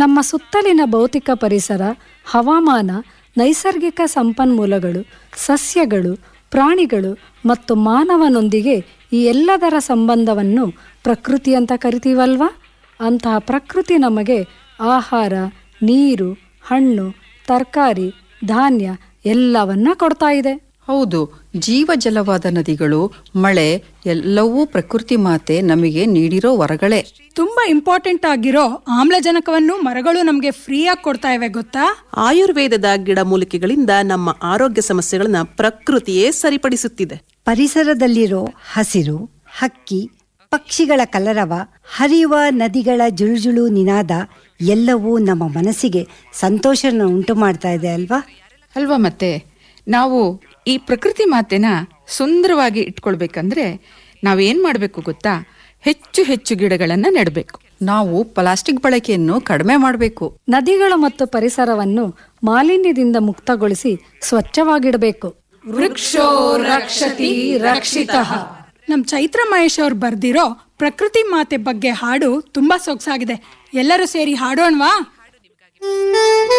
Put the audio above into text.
ನಮ್ಮ ಸುತ್ತಲಿನ ಭೌತಿಕ ಪರಿಸರ ಹವಾಮಾನ ನೈಸರ್ಗಿಕ ಸಂಪನ್ಮೂಲಗಳು ಸಸ್ಯಗಳು ಪ್ರಾಣಿಗಳು ಮತ್ತು ಮಾನವನೊಂದಿಗೆ ಈ ಎಲ್ಲದರ ಸಂಬಂಧವನ್ನು ಪ್ರಕೃತಿ ಅಂತ ಕರಿತೀವಲ್ವಾ ಅಂತಹ ಪ್ರಕೃತಿ ನಮಗೆ ಆಹಾರ ನೀರು ಹಣ್ಣು ತರಕಾರಿ ಧಾನ್ಯ ಎಲ್ಲವನ್ನ ಕೊಡ್ತಾ ಇದೆ ಹೌದು ಜೀವಜಲವಾದ ನದಿಗಳು ಮಳೆ ಎಲ್ಲವೂ ಪ್ರಕೃತಿ ಮಾತೆ ನಮಗೆ ನೀಡಿರೋ ವರಗಳೇ ತುಂಬಾ ಇಂಪಾರ್ಟೆಂಟ್ ಆಗಿರೋ ಆಮ್ಲಜನಕವನ್ನು ಮರಗಳು ನಮಗೆ ಫ್ರೀಯಾಗಿ ಕೊಡ್ತಾ ಇವೆ ಗೊತ್ತಾ ಆಯುರ್ವೇದದ ಗಿಡಮೂಲಿಕೆಗಳಿಂದ ನಮ್ಮ ಆರೋಗ್ಯ ಸಮಸ್ಯೆಗಳನ್ನ ಪ್ರಕೃತಿಯೇ ಸರಿಪಡಿಸುತ್ತಿದೆ ಪರಿಸರದಲ್ಲಿರೋ ಹಸಿರು ಹಕ್ಕಿ ಪಕ್ಷಿಗಳ ಕಲರವ ಹರಿಯುವ ನದಿಗಳ ಜುಳುಜುಳು ನಿನಾದ ಎಲ್ಲವೂ ನಮ್ಮ ಮನಸ್ಸಿಗೆ ಸಂತೋಷನ ಉಂಟು ಮಾಡ್ತಾ ಇದೆ ಅಲ್ವಾ ಅಲ್ವಾ ಮತ್ತೆ ನಾವು ಈ ಪ್ರಕೃತಿ ಮಾತೆನ ಸುಂದರವಾಗಿ ಇಟ್ಕೊಳ್ಬೇಕಂದ್ರೆ ನಾವೇನ್ ಮಾಡಬೇಕು ಗೊತ್ತಾ ಹೆಚ್ಚು ಹೆಚ್ಚು ಗಿಡಗಳನ್ನ ನೆಡಬೇಕು ನಾವು ಪ್ಲಾಸ್ಟಿಕ್ ಬಳಕೆಯನ್ನು ಕಡಿಮೆ ಮಾಡಬೇಕು ನದಿಗಳು ಮತ್ತು ಪರಿಸರವನ್ನು ಮಾಲಿನ್ಯದಿಂದ ಮುಕ್ತಗೊಳಿಸಿ ಸ್ವಚ್ಛವಾಗಿಡಬೇಕು ವೃಕ್ಷೋ ರಕ್ಷತಿ ರಕ್ಷಿತ ನಮ್ ಚೈತ್ರ ಮಹೇಶ್ ಅವ್ರು ಬರ್ದಿರೋ ಪ್ರಕೃತಿ ಮಾತೆ ಬಗ್ಗೆ ಹಾಡು ತುಂಬಾ ಸೊಗಸಾಗಿದೆ ಎಲ್ಲರೂ ಸೇರಿ ಹಾಡೋಣವಾ